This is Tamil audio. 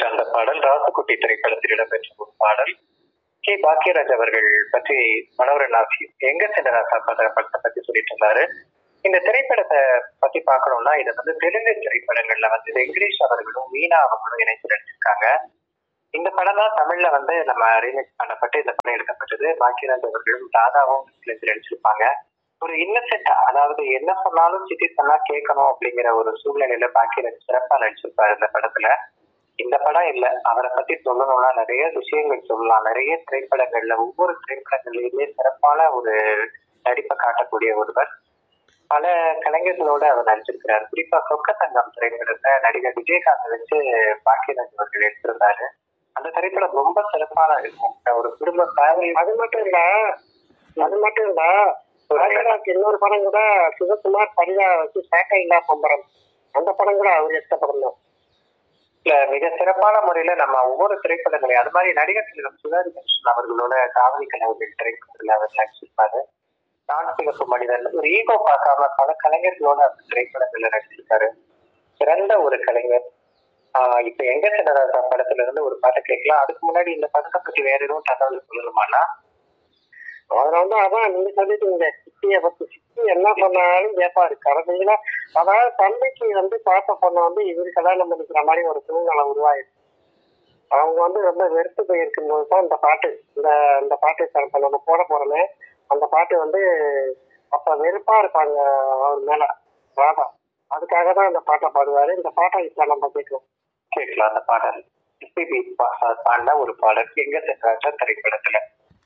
கேட்ட அந்த பாடல் ராசுகுட்டி திரைப்படத்தில் இடம்பெற்ற ஒரு பாடல் கே பாக்கியராஜ் அவர்கள் பற்றி மனோரன் ஆசி எங்க சென்ற ராசா பட படத்தை பத்தி சொல்லிட்டு இருந்தாரு இந்த திரைப்படத்தை பத்தி பார்க்கணும்னா இது வந்து தெலுங்கு திரைப்படங்கள்ல வந்து வெங்கடேஷ் அவர்களும் மீனா அவர்களும் இணைந்து நடிச்சிருக்காங்க இந்த படம் தான் தமிழ்ல வந்து நம்ம ரீமேக் பண்ணப்பட்டு இந்த படம் எடுக்கப்பட்டது பாக்கியராஜ் அவர்களும் தாதாவும் இணைந்து நடிச்சிருப்பாங்க ஒரு இன்னசென்டா அதாவது என்ன சொன்னாலும் சிட்டி சொன்னா கேட்கணும் அப்படிங்கிற ஒரு சூழ்நிலையில பாக்கியராஜ் சிறப்பா நடிச்சிருப்பாரு இந்த படத்துல இந்த படம் இல்ல அவரை பத்தி சொல்லணும்னா நிறைய விஷயங்கள் சொல்லலாம் நிறைய திரைப்படங்கள்ல ஒவ்வொரு திரைப்படங்களிலுமே சிறப்பான ஒரு நடிப்பை காட்டக்கூடிய ஒருவர் பல கலைஞர்களோட அவர் நடிச்சிருக்கிறார் குறிப்பா சொக்க தங்கம் திரைப்படத்தை நடிகர் விஜயகாந்த் வச்சு பாக்கியராஜ் அவர்கள் எடுத்திருந்தாரு அந்த திரைப்படம் ரொம்ப சிறப்பான இருக்கும் ஒரு குடும்ப ஃபேமிலி அது மட்டும் இல்ல அது மட்டும் இல்ல பாக்கியராஜ் இன்னொரு படம் கூட சிவகுமார் சரியா வச்சு சேட்டை இல்லா பம்பரம் அந்த படம் கூட அவர் எடுத்த படம் தான் இல்ல மிக சிறப்பான முறையில நம்ம ஒவ்வொரு திரைப்படங்களையும் அது மாதிரி நடிகர் திலகம் சிவாஜி கணேசன் அவர்களோட காவலி கனவுகள் திரைப்படத்துல அவர் நடிச்சிருப்பாரு நான் சிகப்பு மனிதன் ஒரு ஈகோ பார்க்காம பல கலைஞர்களோட அந்த திரைப்படங்கள்ல நடிச்சிருக்காரு சிறந்த ஒரு கலைஞர் ஆஹ் இப்ப எங்க சின்னராஜா படத்துல இருந்து ஒரு பாட்டை கேட்கலாம் அதுக்கு முன்னாடி இந்த படத்தை பத்தி வேற எதுவும் தகவல் சொல்லணுமானா அவர் வந்து அதான் நீங்க சொல்லிட்டீங்க சிட்டிய பத்தி சிட்டி என்ன பண்ணாலும் கேட்பாரு கடைசியில அதாவது தந்தைக்கு வந்து பார்த்த பொண்ணை வந்து இவரு கல்யாணம் பண்ணிக்கிற மாதிரி ஒரு சூழ்நிலை உருவாயிருக்கு அவங்க வந்து ரொம்ப வெறுத்து போயிருக்கும் போது தான் இந்த பாட்டு இந்த இந்த பாட்டு இப்ப இப்ப நம்ம போட போறோமே அந்த பாட்டு வந்து அப்ப வெறுப்பா இருப்பாங்க அவர் மேல ராதா அதுக்காக தான் இந்த பாட்டை பாடுவாரு இந்த பாட்டை இப்ப நம்ம கேட்கலாம் கேட்கலாம் அந்த பாடல் எஸ்பிபி பாடின ஒரு பாடல் எங்க சின்னராஜா திரைப்படத்துல